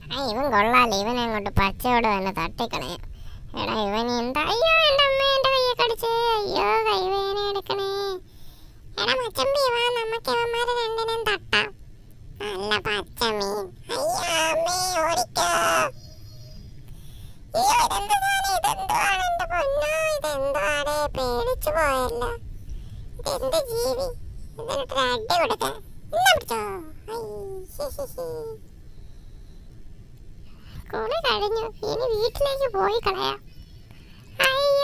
ആ ഇവൻ കൊള്ളാല്ലേ ഇവൻ അങ്ങോട്ട് പച്ചയോട് തന്നെ തട്ടിക്കളയാം എടാ ഇവൻ എന്താ അയ്യോ എൻ്റെ അമ്മ എൻ്റെ കയ്യെ കടിച്ച് അയ്യോ കൈവേന എടുക്കണേ എടാ മച്ചമ്പി വാ നമുക്ക് ഇവന്മാരെ രണ്ടിനും തട്ടാം നല്ല പച്ചമീൻ അയ്യോ അമ്മേ ഓടിക്കോ അയ്യോ ഇതെന്താണ് ഇതെന്താണ് എൻ്റെ പൊന്നോ ഇതെന്താണ് പേടിച്ചു പോയല്ലോ ഇതെന്ത് ജീവി ഇതിനിട്ട് അടി കൊടുക്കാം ഇന്ന പിടിച്ചോ ഐ, ഹി, ഹി, ഹി. കുളി കഴിഞ്ഞു ഇനി വീട്ടിലേക്ക് പോയി കളയാം അയ്യോ